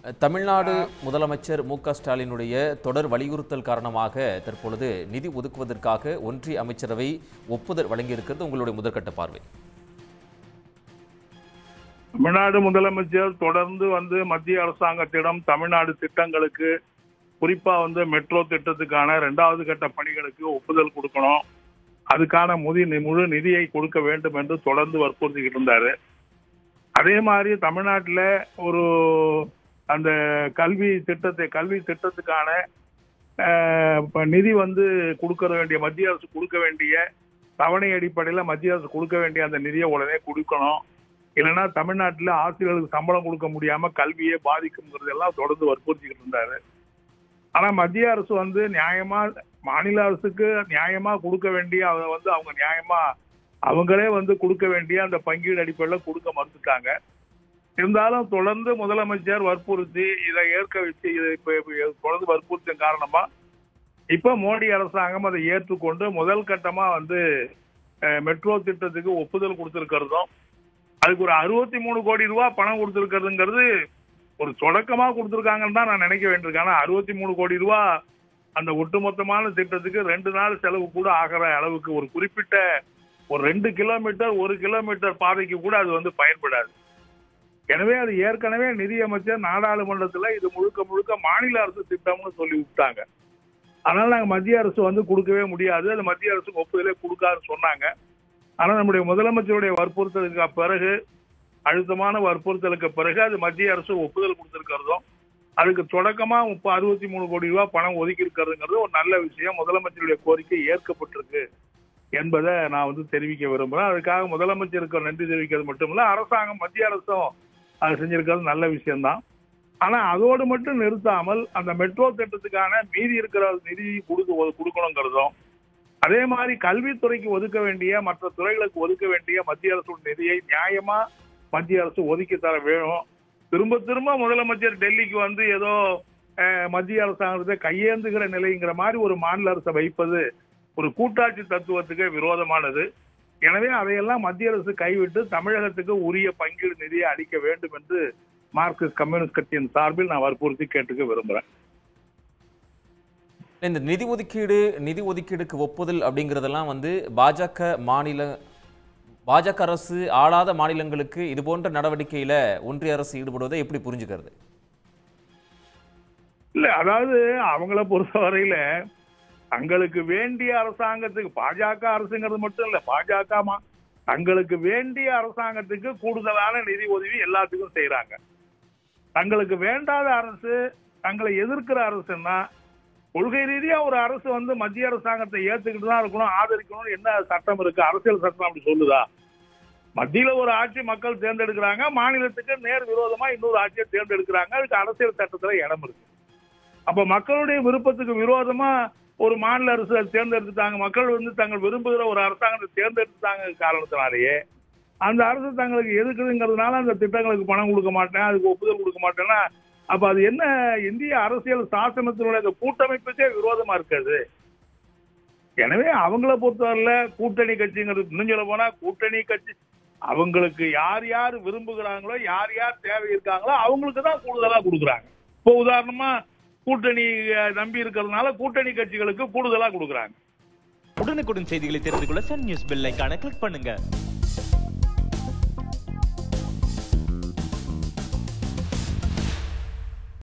தமிழ்நாடு முதலமைச்சர் மு க ஸ்டாலினுடைய தொடர் வலியுறுத்தல் காரணமாக தற்பொழுது நிதி ஒதுக்குவதற்காக ஒன்றிய அமைச்சரவை ஒப்புதல் வழங்கியிருக்கிறது உங்களுடைய முதற்கட்ட பார்வை தமிழ்நாடு முதலமைச்சர் தொடர்ந்து வந்து மத்திய அரசாங்கத்திடம் தமிழ்நாடு திட்டங்களுக்கு குறிப்பா வந்து மெட்ரோ திட்டத்துக்கான இரண்டாவது கட்ட பணிகளுக்கு ஒப்புதல் கொடுக்கணும் அதுக்கான முதி முழு நிதியை கொடுக்க வேண்டும் என்று தொடர்ந்து வற்புறுத்திக்கிட்டு இருந்தாரு அதே மாதிரி தமிழ்நாட்டில் ஒரு அந்த கல்வி திட்டத்தை கல்வி திட்டத்துக்கான அஹ், இப்ப நிதி வந்து கொடுக்க வேண்டிய மத்திய அரசு கொடுக்க வேண்டிய தவணை அடிப்படையில் மத்திய அரசு கொடுக்க வேண்டிய அந்த நிதியை உடனே கொடுக்கணும் இல்லைன்னா தமிழ்நாட்டில் ஆசிரியர்களுக்கு சம்பளம் கொடுக்க முடியாம கல்வியே பாதிக்குங்கிறது எல்லாம் தொடர்ந்து வற்புறுத்திக்கிட்டு இருந்தாரு ஆனா மத்திய அரசு வந்து நியாயமா மாநில அரசுக்கு நியாயமா கொடுக்க வேண்டிய அதை வந்து அவங்க நியாயமா அவங்களே வந்து கொடுக்க வேண்டிய அந்த பங்கீடு அடிப்படையில் கொடுக்க மறுத்துட்டாங்க இருந்தாலும் தொடர்ந்து முதலமைச்சர் வற்புறுத்தி இதை ஏற்க வச்சு இதை இப்ப இப்ப தொடர்ந்து வற்புறுத்திய காரணமா இப்ப மோடி அரசாங்கம் அதை ஏற்றுக்கொண்டு முதல் கட்டமா வந்து அஹ், மெட்ரோ திட்டத்துக்கு ஒப்புதல் கொடுத்திருக்கிறதும் அதுக்கு ஒரு அறுபத்தி மூணு கோடி ரூபாய் பணம் கொடுத்திருக்கிறதுங்கிறது ஒரு தொடக்கமா கொடுத்திருக்காங்கன்னு தான் நான் நினைக்க வேண்டியிருக்கேன் ஆனா அறுபத்தி மூணு கோடி ரூபாய் அந்த ஒட்டுமொத்தமான திட்டத்துக்கு ரெண்டு நாள் செலவு கூட ஆகிற அளவுக்கு ஒரு குறிப்பிட்ட ஒரு ரெண்டு கிலோமீட்டர் ஒரு கிலோமீட்டர் பாதைக்கு கூட அது வந்து பயன்படாது எனவே அது ஏற்கனவே நிதியமைச்சர் நாடாளுமன்றத்துல இது முழுக்க முழுக்க மாநில அரசு திட்டம்னு சொல்லி விட்டாங்க அதனால நாங்க மத்திய அரசு வந்து கொடுக்கவே முடியாது அது மத்திய அரசுக்கு ஒப்புதலே கொடுக்காதுன்னு சொன்னாங்க ஆனா நம்முடைய முதலமைச்சருடைய வற்புறுத்தலுக்கு பிறகு அழுத்தமான வற்புறுத்தலுக்கு பிறகு அது மத்திய அரசு ஒப்புதல் கொடுத்திருக்கிறதும் அதுக்கு தொடக்கமா முப்ப அறுபத்தி மூணு கோடி ரூபாய் பணம் ஒதுக்கி இருக்கிறதுங்கிறது ஒரு நல்ல விஷயம் முதலமைச்சருடைய கோரிக்கை ஏற்கப்பட்டிருக்கு என்பதை நான் வந்து தெரிவிக்க விரும்புறேன் அதுக்காக முதலமைச்சருக்கு நன்றி தெரிவிக்கிறது மட்டும் இல்ல அரசாங்கம் மத்திய அரசும் அது செஞ்சிருக்கிறது நல்ல விஷயம்தான் ஆனா அதோடு மட்டும் நிறுத்தாமல் அந்த மெட்ரோ திட்டத்துக்கான மீதி இருக்கிற நிதி கொடுக்க கொடுக்கணுங்கிறதும் அதே மாதிரி கல்வித்துறைக்கு ஒதுக்க வேண்டிய மற்ற துறைகளுக்கு ஒதுக்க வேண்டிய மத்திய அரசு நிதியை நியாயமா மத்திய அரசு ஒதுக்கி தர வேணும் திரும்ப திரும்ப முதலமைச்சர் டெல்லிக்கு வந்து ஏதோ அஹ், மத்திய அரசாங்கத்தை கையேந்துகிற நிலைங்கிற மாதிரி ஒரு மாநில அரசை வைப்பது ஒரு கூட்டாட்சி தத்துவத்துக்கு விரோதமானது எனவே அதையெல்லாம் மத்திய அரசு கைவிட்டு தமிழகத்துக்கு உரிய பங்கீடு நிதியை அளிக்க வேண்டும் என்று மார்க்சிஸ்ட் கம்யூனிஸ்ட் கட்சியின் சார்பில் நான் வற்புறுத்தி கேட்டுக்க விரும்புறேன் இந்த நிதி ஒதுக்கீடு நிதி ஒதுக்கீடுக்கு ஒப்புதல் அப்படிங்கிறதெல்லாம் வந்து பாஜக மாநில பாஜக அரசு ஆளாத மாநிலங்களுக்கு இது போன்ற நடவடிக்கையில ஒன்றிய அரசு ஈடுபடுவதை எப்படி புரிஞ்சுக்கிறது இல்ல அதாவது அவங்கள பொறுத்தவரையில தங்களுக்கு வேண்டிய அரசாங்கத்துக்கு பாஜக அரசுங்கிறது மட்டும் இல்ல பாஜக மா- தங்களுக்கு வேண்டிய அரசாங்கத்துக்கு கூடுதலான நிதி உதவி எல்லாத்துக்கும் செய்யறாங்க தங்களுக்கு வேண்டாத அரசு தங்களை எதிர்க்கிற அரசுன்னா கொள்கை ரீதியா ஒரு அரசு வந்து மத்திய அரசாங்கத்தை ஏத்துக்கிட்டு தான் இருக்கணும் ஆதரிக்கணும்னு என்ன சட்டம் இருக்கு அரசியல் சட்டம் அப்படி சொல்லுதா மத்தியில ஒரு ஆட்சி மக்கள் தேர்ந்தெடுக்கிறாங்க மாநிலத்துக்கு நேர் விரோதமா இன்னொரு ஆட்சியை தேர்ந்தெடுக்கிறாங்க அதுக்கு அரசியல் சட்டத்துல இடம் இருக்கு அப்ப மக்களுடைய விருப்பத்துக்கு விரோதமா ஒரு மாநில அரசு அதை தேர்ந்தெடுத்துட்டாங்க மக்கள் வந்து தங்கள் விரும்புகிற ஒரு அரசாங்கத்தை தேர்ந்தெடுத்துட்டாங்க காரணத்தினாலேயே அந்த அரசு தங்களுக்கு எதுக்குதுங்கிறதுனால அந்த திட்டங்களுக்கு பணம் கொடுக்க மாட்டேன் அதுக்கு ஒப்புதல் கொடுக்க மாட்டேன்னா அப்ப அது என்ன இந்திய அரசியல் சாசனத்தினுடைய அந்த கூட்டமைப்புக்கே விரோதமா இருக்காது எனவே அவங்கள பொறுத்தவரையில கூட்டணி கட்சிங்கிறது இன்னும் சொல்ல போனா கூட்டணி கட்சி அவங்களுக்கு யார் யார் விரும்புகிறாங்களோ யார் யார் தேவை இருக்காங்களோ அவங்களுக்கு தான் கூடுதலா கொடுக்குறாங்க இப்போ உதாரணமா கூட்டணி அஹ், நம்பி இருக்கிறதுனால கூட்டணி கட்சிகளுக்கு கூடுதலா கொடுக்குறாங்க உடனுக்குடன் செய்திகளை தெரிந்து கொள்ள சன் நியூஸ் பெல் ஐகானை கிளிக் பண்ணுங்க